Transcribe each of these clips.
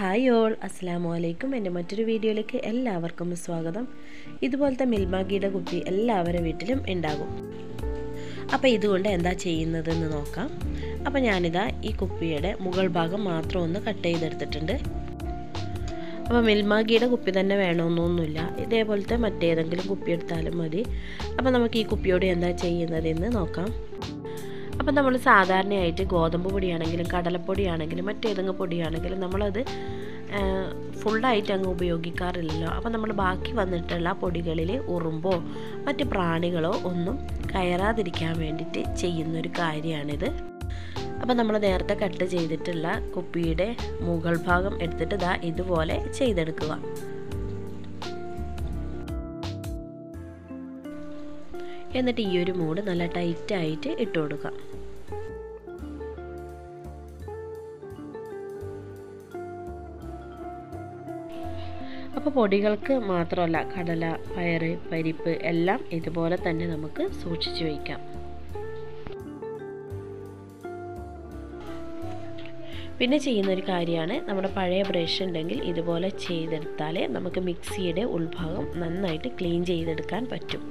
hi all അസ്സാം വലൈക്കും എൻ്റെ മറ്റൊരു വീഡിയോയിലേക്ക് എല്ലാവർക്കും സ്വാഗതം ഇതുപോലത്തെ മിൽമാഗിയുടെ കുപ്പി എല്ലാവരുടെ വീട്ടിലും ഉണ്ടാകും അപ്പോൾ ഇതുകൊണ്ട് എന്താ ചെയ്യുന്നതെന്ന് നോക്കാം അപ്പോൾ ഞാനിതാ ഈ കുപ്പിയുടെ മുകൾ ഭാഗം മാത്രം ഒന്ന് കട്ട് ചെയ്തെടുത്തിട്ടുണ്ട് അപ്പോൾ മിൽമാഗിയുടെ കുപ്പി തന്നെ വേണമെന്നൊന്നുമില്ല ഇതേപോലത്തെ മറ്റേതെങ്കിലും കുപ്പി എടുത്താലും മതി അപ്പോൾ നമുക്ക് ഈ കുപ്പിയോട് എന്താ ചെയ്യുന്നതെന്ന് നോക്കാം അപ്പം നമ്മൾ സാധാരണയായിട്ട് ഗോതമ്പ് പൊടിയാണെങ്കിലും കടലപ്പൊടിയാണെങ്കിലും മറ്റേതെങ്കിലും പൊടിയാണെങ്കിലും നമ്മളത് ഫുള്ളായിട്ട് അങ്ങ് ഉപയോഗിക്കാറില്ലല്ലോ അപ്പം നമ്മൾ ബാക്കി വന്നിട്ടുള്ള പൊടികളിൽ ഉറുമ്പോ മറ്റ് പ്രാണികളോ ഒന്നും കയറാതിരിക്കാൻ വേണ്ടിയിട്ട് ചെയ്യുന്നൊരു കാര്യമാണിത് അപ്പം നമ്മൾ നേരത്തെ കട്ട് ചെയ്തിട്ടുള്ള കുപ്പിയുടെ മുകൾ ഭാഗം എടുത്തിട്ട് ഇതാ ഇതുപോലെ ചെയ്തെടുക്കുക എന്നിട്ട് ഈ ഒരു മൂട് നല്ല ടൈറ്റായിട്ട് ഇട്ട് കൊടുക്കാം അപ്പോൾ പൊടികൾക്ക് മാത്രമല്ല കടല പയറ് പരിപ്പ് എല്ലാം ഇതുപോലെ തന്നെ നമുക്ക് സൂക്ഷിച്ചു വയ്ക്കാം പിന്നെ ചെയ്യുന്ന ഒരു കാര്യമാണ് നമ്മുടെ പഴയ ബ്രഷ് ഉണ്ടെങ്കിൽ ഇതുപോലെ ചെയ്തെടുത്താൽ നമുക്ക് മിക്സിയുടെ ഉൾഭാഗം നന്നായിട്ട് ക്ലീൻ ചെയ്തെടുക്കാൻ പറ്റും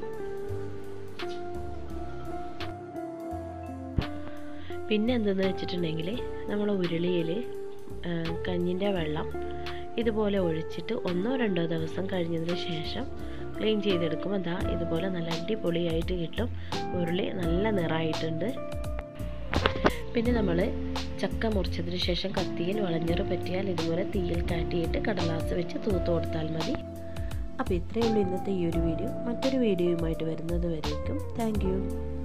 പിന്നെ എന്തെന്ന് വെച്ചിട്ടുണ്ടെങ്കിൽ നമ്മൾ ഉരുളിയിൽ കഞ്ഞിൻ്റെ വെള്ളം ഇതുപോലെ ഒഴിച്ചിട്ട് ഒന്നോ രണ്ടോ ദിവസം കഴിഞ്ഞതിന് ശേഷം ക്ലീൻ ചെയ്തെടുക്കുമ്പോൾ ദാ ഇതുപോലെ നല്ല അടിപൊളിയായിട്ട് കിട്ടും ഉരുളി നല്ല നിറായിട്ടുണ്ട് പിന്നെ നമ്മൾ ചക്ക മുറിച്ചതിന് ശേഷം കത്തിയിൽ വളഞ്ഞറ് പറ്റിയാൽ ഇതുപോലെ തീയിൽ കാട്ടിയിട്ട് കടലാസ് വെച്ച് തൂത്ത് കൊടുത്താൽ മതി അപ്പോൾ ഇത്രയേ ഉള്ളൂ ഇന്നത്തെ ഈ ഒരു വീഡിയോ മറ്റൊരു വീഡിയോയുമായിട്ട് വരുന്നത് വരേക്കും താങ്ക്